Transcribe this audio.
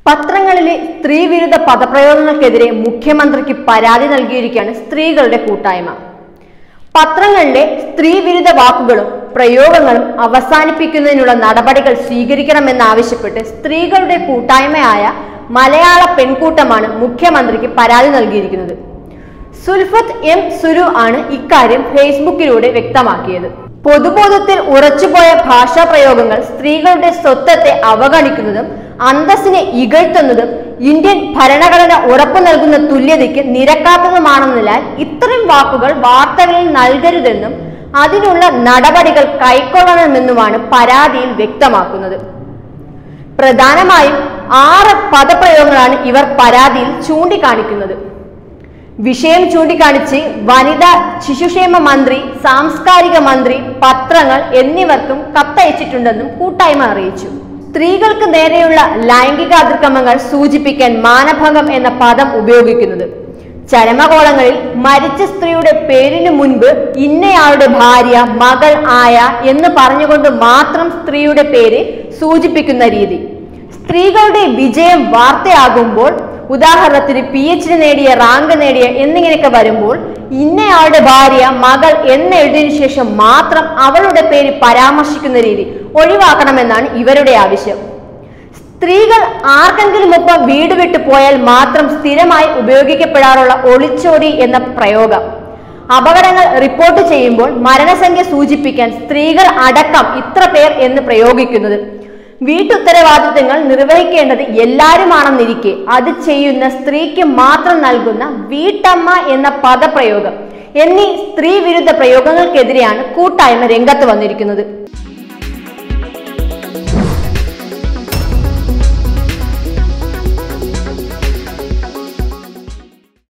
പത്രങ്ങളിലെ സ്ത്രീവിരുദ്ധ പദപ്രയോഗങ്ങൾക്കെതിരെ മുഖ്യമന്ത്രിക്ക് പരാതി നൽകിയിരിക്കുകയാണ് സ്ത്രീകളുടെ കൂട്ടായ്മ പത്രങ്ങളിലെ സ്ത്രീവിരുദ്ധ വാക്കുകളും പ്രയോഗങ്ങളും അവസാനിപ്പിക്കുന്നതിനുള്ള നടപടികൾ സ്വീകരിക്കണമെന്നാവശ്യപ്പെട്ട് സ്ത്രീകളുടെ കൂട്ടായ്മയായ മലയാള പെൺകൂട്ടമാണ് മുഖ്യമന്ത്രിക്ക് പരാതി നൽകിയിരിക്കുന്നത് സുൽഫത്ത് എം സുരു ആണ് ഇക്കാര്യം ഫേസ്ബുക്കിലൂടെ വ്യക്തമാക്കിയത് പൊതുബോധത്തിൽ ഉറച്ചുപോയ ഭാഷാ പ്രയോഗങ്ങൾ സ്ത്രീകളുടെ സ്വത്വത്തെ അവഗണിക്കുന്നതും അന്തസ്സിനെ ഇകഴ്ത്തുന്നതും ഇന്ത്യൻ ഭരണഘടന ഉറപ്പു നൽകുന്ന തുല്യതയ്ക്ക് നിരക്കാത്തതുമാണെന്നതിനാൽ ഇത്തരം വാക്കുകൾ വാർത്തകളിൽ നൽകരുതെന്നും അതിനുള്ള നടപടികൾ കൈക്കൊള്ളണമെന്നുമാണ് പരാതിയിൽ വ്യക്തമാക്കുന്നത് പ്രധാനമായും ആറ് പദപ്രയോഗങ്ങളാണ് ഇവർ പരാതിയിൽ ചൂണ്ടിക്കാണിക്കുന്നത് വിഷയം ചൂണ്ടിക്കാണിച്ച് വനിതാ ശിശുക്ഷേമ മന്ത്രി സാംസ്കാരിക മന്ത്രി പത്രങ്ങൾ എന്നിവർക്കും കത്തയച്ചിട്ടുണ്ടെന്നും കൂട്ടായ്മ അറിയിച്ചു സ്ത്രീകൾക്ക് നേരെയുള്ള ലൈംഗിക അതിക്രമങ്ങൾ സൂചിപ്പിക്കാൻ മാനഭംഗം എന്ന പദം ഉപയോഗിക്കുന്നത് ചരമകോളങ്ങളിൽ മരിച്ച സ്ത്രീയുടെ പേരിന് മുൻപ് ഇന്നയാളുടെ ഭാര്യ മകൾ ആയ എന്ന് പറഞ്ഞുകൊണ്ട് മാത്രം സ്ത്രീയുടെ പേര് സൂചിപ്പിക്കുന്ന രീതി സ്ത്രീകളുടെ വിജയം വാർത്തയാകുമ്പോൾ ഉദാഹരണത്തിന് പി എച്ച് ഡി നേടിയ റാങ്ക് നേടിയ എന്നിങ്ങനെയൊക്കെ വരുമ്പോൾ ഇന്നയാളുടെ ഭാര്യ മകൾ എന്നെഴുതിയതിനു ശേഷം മാത്രം അവളുടെ പേര് പരാമർശിക്കുന്ന രീതി ഒഴിവാക്കണമെന്നാണ് ഇവരുടെ ആവശ്യം സ്ത്രീകൾ ആർക്കെങ്കിലും ഒപ്പം വീട് വിട്ടു പോയാൽ മാത്രം സ്ഥിരമായി ഉപയോഗിക്കപ്പെടാറുള്ള ഒളിച്ചോടി എന്ന പ്രയോഗം അപകടങ്ങൾ റിപ്പോർട്ട് ചെയ്യുമ്പോൾ മരണസംഖ്യ സൂചിപ്പിക്കാൻ സ്ത്രീകൾ അടക്കം ഇത്ര പേർ എന്ന് പ്രയോഗിക്കുന്നത് വീട്ടുത്തരവാദിത്തങ്ങൾ നിർവഹിക്കേണ്ടത് എല്ലാവരുമാണെന്നിരിക്കെ അത് ചെയ്യുന്ന സ്ത്രീക്ക് മാത്രം നൽകുന്ന വീട്ടമ്മ എന്ന പദപ്രയോഗം എന്നീ സ്ത്രീ വിരുദ്ധ പ്രയോഗങ്ങൾക്കെതിരെയാണ് കൂട്ടായ്മ രംഗത്ത് വന്നിരിക്കുന്നത്